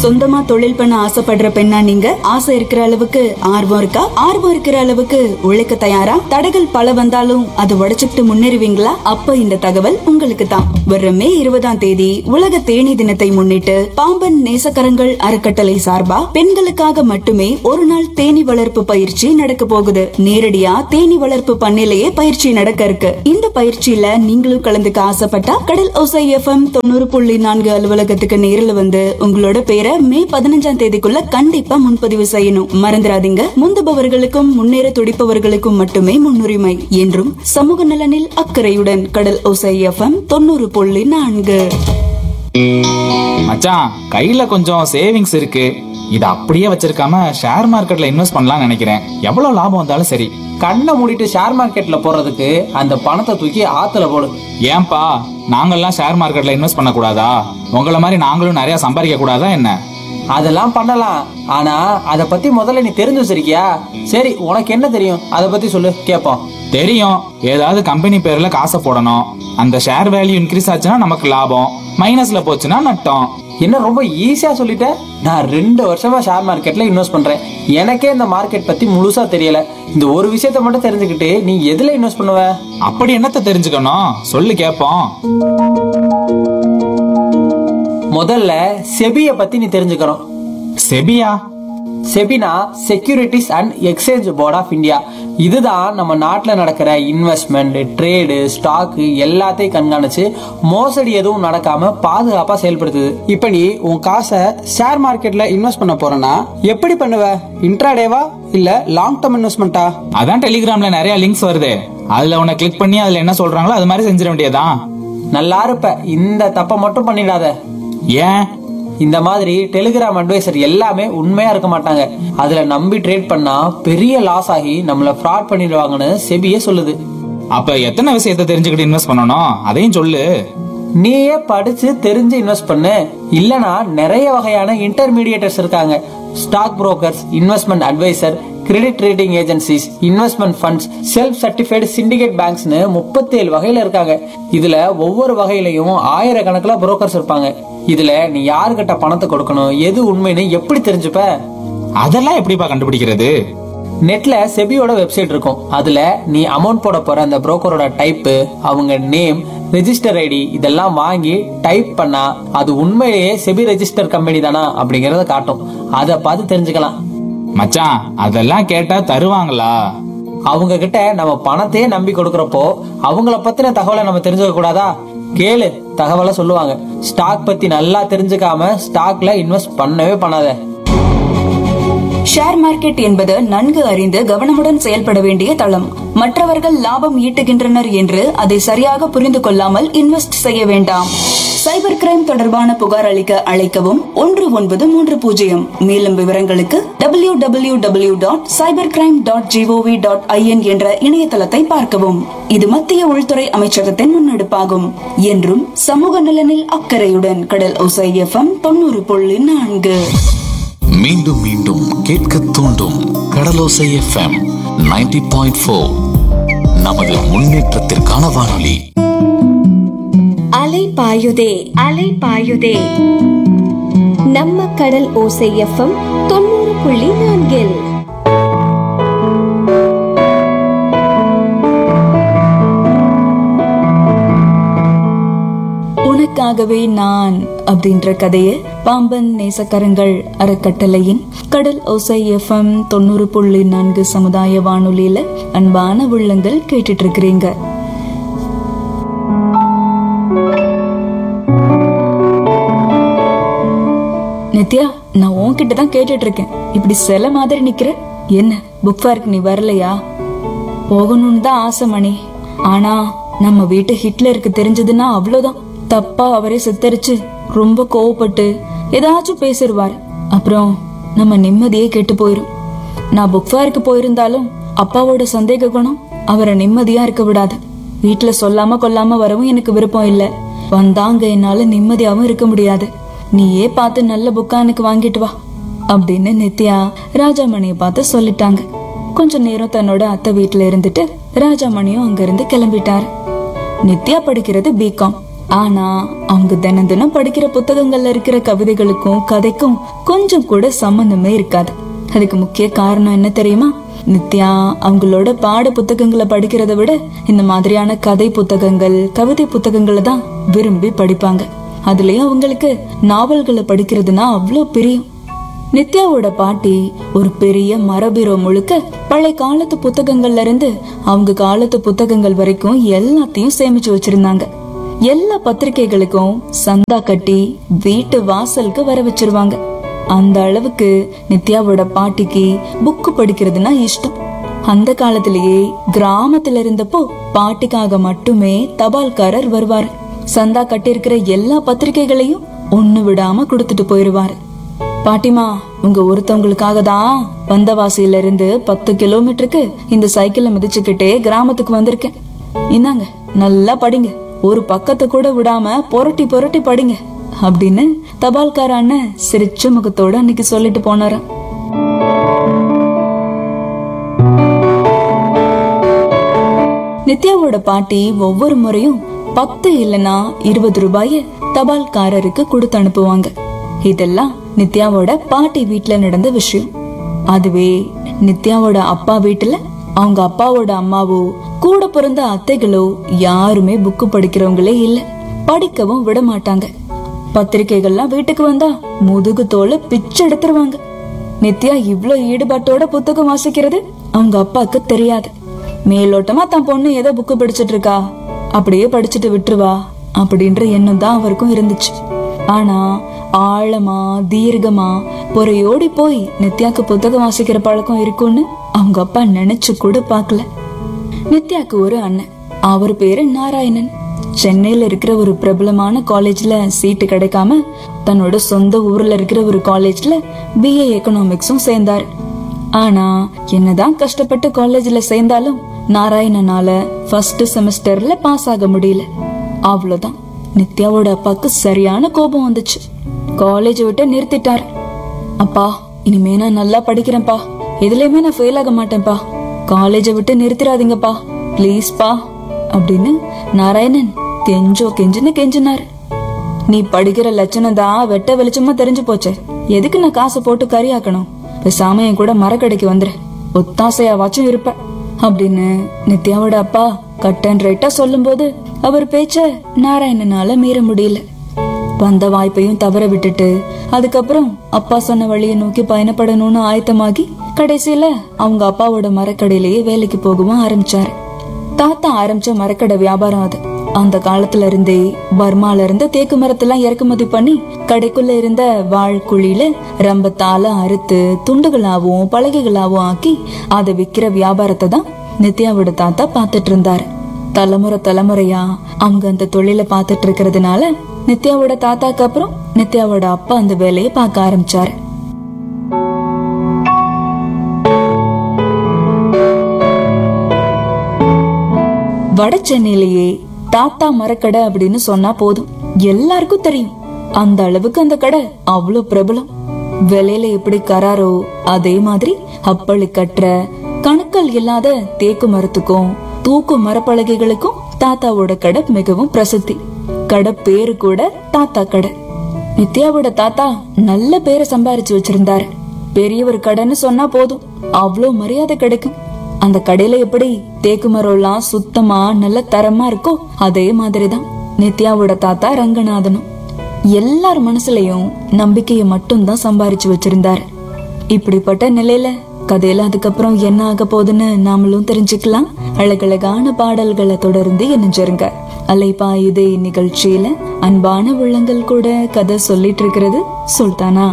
சொந்தமா தொழில் பண்ண ஆசைப்படுற பெண்ணா நீங்க ஆசை இருக்கிற அளவுக்கு ஆர்வம் இருக்கா ஆர்வம் இருக்கிற அளவுக்கு உழைக்க தயாரா தடைகள் பல வந்தாலும் அதை உடைச்சுக்கிட்டு முன்னேறுவீங்களா அப்ப இந்த தகவல் உங்களுக்கு தான் வர்ற மே இருபதாம் தேதி உலக தேனி தினத்தை முன்னிட்டு பாம்பன் நேசக்கரங்கள் அறக்கட்டளை சார்பா பெண்களுக்காக மட்டுமே ஒரு நாள் தேனி வளர்ப்பு பயிற்சி நடக்க போகுது நேரடியா தேனி வளர்ப்பு பண்ணையிலேயே பயிற்சி நடக்க இருக்கு இந்த பயிற்சியில நீங்களும் கலந்துக்க ஆசைப்பட்டா கடல் ஓசை எஃப்எம் தொண்ணூறு புள்ளி நான்கு அலுவலகத்துக்கு நேரில் வந்து உங்களோட பேரை மே பதினஞ்சாம் தேதிக்குள்ள கண்டிப்பா முன்பதிவு செய்யணும் மறந்துடாதீங்க முந்துபவர்களுக்கும் முன்னேற துடிப்பவர்களுக்கும் மட்டுமே முன்னுரிமை என்றும் சமூக நலனில் அக்கறையுடன் கடல் ஓசை எஃப்எம் தொண்ணூறு புள்ளி நான்கு மச்சான் கையில கொஞ்சம் சேவிங்ஸ் இருக்கு இத அப்படியே வச்சிருக்காம ஷேர் மார்க்கெட்ல இன்வெஸ்ட் பண்ணலாம்னு நினைக்கிறேன் எவ்வளவு லாபம் வந்தாலும் சரி கண்ணை மூடிட்டு ஷேர் மார்க்கெட்ல போறதுக்கு அந்த பணத்தை தூக்கி ஆத்துல போடு ஏன்பா நாங்கெல்லாம் ஷேர் மார்க்கெட்ல இன்வெஸ்ட் பண்ண கூடாதா உங்களை மாதிரி நாங்களும் நிறைய சம்பாதிக்க கூடாதா என்ன அதெல்லாம் பண்ணலாம் ஆனா அத பத்தி முதல்ல நீ தெரிஞ்சு வச்சிருக்கியா சரி உனக்கு என்ன தெரியும் அத பத்தி சொல்லு கேப்போம் தெரியும் ஏதாவது கம்பெனி பேர்ல காசை போடணும் அந்த ஷேர் வேல்யூ இன்க்ரீஸ் ஆச்சுன்னா நமக்கு லாபம் மைனஸ்ல போச்சுன்னா நட்டம் என்ன ரொம்ப ஈஸியா சொல்லிட்ட நான் ரெண்டு வருஷமா ஷேர் மார்க்கெட்ல இன்வெஸ்ட் பண்றேன் எனக்கே இந்த மார்க்கெட் பத்தி முழுசா தெரியல இந்த ஒரு விஷயத்த மட்டும் தெரிஞ்சுக்கிட்டு நீ எதுல இன்வெஸ்ட் பண்ணுவ அப்படி என்னத்த தெரிஞ்சுக்கணும் சொல்லு கேப்போம் முதல்ல செபிய பத்தி நீ தெரிஞ்சுக்கணும் செபியா செபினா securities and exchange board of India இதுதான் நம்ம நாட்டில் நடக்கிற இன்வெஸ்ட்மெண்ட் ட்ரேடு ஸ்டாக்கு எல்லாத்தையும் கண்காணிச்சு மோசடி எதுவும் நடக்காம பாதுகாப்பா செயல்படுத்துது இப்போ நீ உன் காசை ஷேர் மார்க்கெட்ல இன்வெஸ்ட் பண்ண போறேன்னா எப்படி பண்ணுவ இன்ட்ராடேவா இல்ல லாங் டேர்ம் இன்வெஸ்ட்மெண்ட்டா அதான் டெலிகிராம்ல நிறைய லிங்க்ஸ் வருது அதுல உன்னை கிளிக் பண்ணி அதுல என்ன சொல்றாங்களோ அது மாதிரி செஞ்சிட வேண்டியதான் நல்லா இருப்ப இந்த தப்பை மட்டும் பண்ணிடாத ஏன் இந்த மாதிரி டெலிகிராம் அட்வைசர் எல்லாமே உண்மையா இருக்க மாட்டாங்க அதுல நம்பி ட்ரேட் பண்ணா பெரிய லாஸ் ஆகி நம்மள ஃப்ராட் பண்ணிடுவாங்கன்னு செபியே சொல்லுது அப்ப எத்தனை விஷயத்த தெரிஞ்சுக்கிட்டு இன்வெஸ்ட் பண்ணணும் அதையும் சொல்லு நீயே படிச்சு தெரிஞ்சு இன்வெஸ்ட் பண்ணு இல்லனா நிறைய வகையான இன்டர்மீடியேட்டர்ஸ் இருக்காங்க stock brokers investment advisor credit rating agencies investment funds self certified syndicate பேங்க்ஸ்னு முப்பத்தி ஏழு வகையில இருக்காங்க இதுல ஒவ்வொரு வகையிலையும் ஆயிரக்கணக்கில் புரோக்கர்ஸ் இருப்பாங்க இதுல நீ யாருக்கிட்ட பணத்தை கொடுக்கணும் எது உண்மைன்னு எப்படி தெரிஞ்சுப்ப அதெல்லாம் எப்படிப்பா கண்டுபிடிக்கிறது நெட்ல செபியோட வெப்சைட் இருக்கும் அதுல நீ அமௌண்ட் போட போற அந்த புரோக்கரோட டைப் அவங்க நேம் ரெஜிஸ்டர் ஐடி இதெல்லாம் வாங்கி டைப் பண்ணா அது உண்மையிலேயே செபி ரெஜிஸ்டர் கம்பெனி தானா அப்படிங்கறத காட்டும் அதை பார்த்து தெரிஞ்சுக்கலாம் மச்சான் அதெல்லாம் கேட்டா தருவாங்களா அவங்க கிட்ட நம்ம பணத்தையே நம்பி கொடுக்கறப்போ அவங்கள பத்தின தகவலை நம்ம தெரிஞ்சுக்க கூடாதா கேளு தகவலை சொல்லுவாங்க ஸ்டாக் பத்தி நல்லா தெரிஞ்சுக்காம ஸ்டாக்ல இன்வெஸ்ட் பண்ணவே பண்ணாத ஷேர் மார்க்கெட் என்பது நன்கு அறிந்து கவனமுடன் செயல்பட வேண்டிய தளம் மற்றவர்கள் லாபம் ஈட்டுகின்றனர் என்று அதை சரியாக புரிந்து கொள்ளாமல் இன்வெஸ்ட் செய்ய வேண்டாம் சைபர் கிரைம் தொடர்பான புகார் அளிக்க அழைக்கவும் ஒன்று ஒன்பது மூன்று பூஜ்ஜியம் மேலும் விவரங்களுக்கு W W W dot cyber crime dot G O V dot I N என்ற இணையதளத்தை பார்க்கவும் இது மத்திய உள்துறை அமைச்சகத்தின் முன்னெடுப்பாகும் என்றும் சமூக நலனில் அக்கறையுடன் கடல் ஒசை எஃப்எம் தொண்ணூறு புள்ளி நான்கு மீண்டும் மீண்டும் கேட்க தூண்டும் கடலோசை எஃப்எம் 90.4 பாயிண்ட் ஃபோர் நமது முன்னேற்றத்திற்கான வானொலி அலை பாயுதே அலை பாயுதே நம்ம கடல் ஓசை எஃப்எம் தொண்ணூறு புள்ளி நான்கில் உனக்காகவே நான் அப்படின்ற கதையை பாம்பன் நேசக்கரங்கள் அறக்கட்டளையின் கடல் ஓசை எஃப்எம் தொண்ணூறு புள்ளி நான்கு சமுதாய வானொலியில அன்பான உள்ளங்கள் கேட்டுட்டு இருக்கிறீங்க நித்யா நான் உன்கிட்ட தான் கேட்டுட்டு இருக்கேன் இப்படி சில மாதிரி நிக்கிற என்ன புக் ஃபேருக்கு நீ வரலையா போகணும்னு தான் ஆசை மணி ஆனா நம்ம வீட்டு ஹிட்லருக்கு தெரிஞ்சதுன்னா அவ்வளவுதான் தப்பா அவரே சித்தரிச்சு ரொம்ப கோவப்பட்டு ஏதாச்சும் பேசிடுவார் அப்புறம் நம்ம நிம்மதியே கெட்டு போயிரும் நான் புக் ஃபேருக்கு போயிருந்தாலும் அப்பாவோட சந்தேக குணம் அவரை நிம்மதியா இருக்க விடாது வீட்டுல சொல்லாம கொல்லாம வரவும் எனக்கு விருப்பம் இல்ல வந்தாங்க என்னால நிம்மதியாவும் இருக்க முடியாது நீயே பார்த்து நல்ல புக்கா எனக்கு வாங்கிட்டு வா அப்படின்னு நித்யா ராஜாமணிய பார்த்து சொல்லிட்டாங்க கொஞ்ச நேரம் தன்னோட அத்தை வீட்டுல இருந்துட்டு ராஜாமணியும் அங்கிருந்து கிளம்பிட்டாரு நித்யா படிக்கிறது பிகாம் ஆனா அவங்க தினம் தினம் படிக்கிற புத்தகங்கள்ல இருக்கிற கவிதைகளுக்கும் கதைக்கும் கொஞ்சம் கூட சம்பந்தமே இருக்காது அதுக்கு முக்கிய காரணம் என்ன தெரியுமா நித்யா அவங்களோட பாட புத்தகங்களை படிக்கிறத விட இந்த மாதிரியான கதை புத்தகங்கள் கவிதை பழக்கங்களை தான் விரும்பி படிப்பாங்க அதுலயும் அவங்களுக்கு நாவல்களை படிக்கிறதுனா அவ்வளோ பிரியம் நித்யாவோட பாட்டி ஒரு பெரிய மரபீரோ முழுக்க பழைய காலத்து புத்தகங்கள்ல இருந்து அவங்க காலத்து புத்தகங்கள் வரைக்கும் எல்லாத்தையும் சேமிச்சு வச்சிருந்தாங்க எல்லா பத்திரிகைகளுக்கும் சந்தா கட்டி வீட்டு வாசலுக்கு வர வச்சிருவாங்க அந்த அளவுக்கு நித்யாவோட பாட்டிக்கு புக்கு படிக்கிறதுனா இஷ்டம் அந்த காலத்திலேயே கிராமத்துல இருந்தப்போ பாட்டிக்காக மட்டுமே தபால்காரர் வருவாரு சந்தா கட்டியிருக்கிற எல்லா பத்திரிகைகளையும் ஒண்ணு விடாம கொடுத்துட்டு போயிருவாரு பாட்டிமா உங்க ஒருத்தவங்களுக்காக தான் வந்தவாசியில இருந்து பத்து கிலோமீட்டருக்கு இந்த சைக்கிளை மிதிச்சுக்கிட்டே கிராமத்துக்கு வந்திருக்கேன் இந்தாங்க நல்லா படிங்க ஒரு பக்கத்தை கூட விடாம புரட்டி புரட்டி படிங்க அப்படின்னு தபால்கார அண்ணன் சிரிச்ச முகத்தோட அன்னைக்கு சொல்லிட்டு போனாராம் நித்யாவோட பாட்டி ஒவ்வொரு முறையும் பத்து இல்லனா இருபது ரூபாய தபால்காரருக்கு கொடுத்து அனுப்புவாங்க இதெல்லாம் நித்யாவோட பாட்டி வீட்ல நடந்த விஷயம் அதுவே நித்யாவோட அப்பா வீட்டுல அவங்க அப்பாவோட அம்மாவோ கூட பிறந்த அத்தைகளோ யாருமே புக்கு படிக்கிறவங்களே இல்ல படிக்கவும் விட மாட்டாங்க பத்திரிக்கைகள்லாம் வீட்டுக்கு வந்தா முதுகு தோலை பிச்சு எடுத்துருவாங்க நித்யா இவ்ளோ ஈடுபாட்டோட புத்தகம் வாசிக்கிறது அவங்க அப்பாக்கு தெரியாது மேலோட்டமா தன் பொண்ணு ஏதோ புக்கு படிச்சிட்டு இருக்கா அப்படியே படிச்சுட்டு விட்டுருவா அப்படின்ற எண்ணம் தான் அவருக்கும் இருந்துச்சு ஆனா ஆழமா தீர்க்கமா பொறையோடி போய் நித்யாக்கு புத்தகம் வாசிக்கிற பழக்கம் இருக்கும்னு அவங்க அப்பா நினைச்சு கூட பார்க்கல நித்யாக்கு ஒரு அண்ணன் அவர் பேரு நாராயணன் சென்னையில இருக்கிற ஒரு பிரபலமான காலேஜ்ல சீட்டு கிடைக்காம தன்னோட சொந்த ஊர்ல இருக்கிற ஒரு காலேஜ்ல பிஏ எக்கனாமிக்ஸும் சேர்ந்தாரு ஆனா என்னதான் கஷ்டப்பட்டு காலேஜ்ல சேர்ந்தாலும் நாராயணனால ஃபர்ஸ்ட் செமஸ்டர்ல பாஸ் ஆக முடியல அவ்வளவுதான் நித்யாவோட அப்பாக்கு சரியான கோபம் வந்துச்சு காலேஜ் விட்டு நிறுத்திட்டாரு அப்பா இனிமே நான் நல்லா படிக்கிறேன்ப்பா எதுலயுமே நான் ஃபெயில் ஆக மாட்டேன்ப்பா காலேஜை விட்டு நிறுத்திடாதீங்கப்பா ப்ளீஸ்ப்பா அப்படின்னு நாராயணன் கெஞ்சோ கெஞ்சுன்னு கெஞ்சினாரு நீ படிக்கிற லட்சணம் தான் வெட்ட வெளிச்சமா தெரிஞ்சு போச்சே எதுக்கு நான் காசை போட்டு கறியாக்கணும் பேசாம என் கூட மரக்கடைக்கு வந்துரு ஒத்தாசையாவாச்சும் இருப்ப அப்படின்னு நித்யாவோட அப்பா கட் அண்ட் ரைட்டா சொல்லும்போது அவர் பேச்ச நாராயணனால மீற முடியல வந்த வாய்ப்பையும் தவற விட்டுட்டு அதுக்கப்புறம் அப்பா சொன்ன வழியை நோக்கி பயணப்படணும்னு ஆயத்தமாகி கடைசியில அவங்க அப்பாவோட மரக்கடையிலேயே வேலைக்கு போகவும் ஆரம்பிச்சாரு தாத்தா ஆரம்பிச்ச மரக்கடை வியாபாரம் அது அந்த காலத்துல இருந்தே பர்மால இருந்து தேக்கு மரத்தெல்லாம் இறக்குமதி பண்ணி கடைக்குள்ள இருந்த வாழ்குழியில ரம்பத்தால அறுத்து துண்டுகளாவும் பலகைகளாவும் ஆக்கி அதை விக்கிற வியாபாரத்தை தான் நித்யாவோட தாத்தா பாத்துட்டு இருந்தாரு தலைமுறை தலைமுறையா அவங்க அந்த தொழிலை பார்த்துட்டு இருக்கிறதுனால நித்யாவோட தாத்தாக்கு அப்புறம் நித்யாவோட அப்பா அந்த வேலையை பார்க்க ஆரம்பிச்சாரு வட சென்னையிலேயே தாத்தா மரக்கடை அப்படின்னு சொன்னா போதும் எல்லாருக்கும் தெரியும் அந்த அளவுக்கு அந்த கடை அவ்வளவு பிரபலம் விலையில எப்படி கராரோ அதே மாதிரி அப்பளி கட்டுற கணுக்கள் இல்லாத தேக்கு மரத்துக்கும் தூக்கு மரப்பலகைகளுக்கும் தாத்தாவோட கடை மிகவும் பிரசித்தி கடை பேரு கூட தாத்தா கடை நித்யாவோட தாத்தா நல்ல பேரை சம்பாரிச்சு வச்சிருந்தாரு பெரியவர் கடைன்னு சொன்னா போதும் அவ்வளோ மரியாதை கிடைக்கும் அந்த கடையில எப்படி தேக்கு மரம்லாம் சுத்தமா நல்ல தரமா இருக்கோ அதே மாதிரிதான் நித்யாவோட தாத்தா ரங்கநாதனும் எல்லார் மனசுலயும் நம்பிக்கையை மட்டும் தான் சம்பாரிச்சு வச்சிருந்தாரு இப்படிப்பட்ட நிலையில கதையில அதுக்கப்புறம் என்ன ஆக போகுதுன்னு நாமளும் தெரிஞ்சுக்கலாம் அழகழகான பாடல்களை தொடர்ந்து இணைஞ்சிருங்க அலைப்பாயுதே நிகழ்ச்சியில அன்பான உள்ளங்கள் கூட கதை சொல்லிட்டு இருக்கிறது சுல்தானா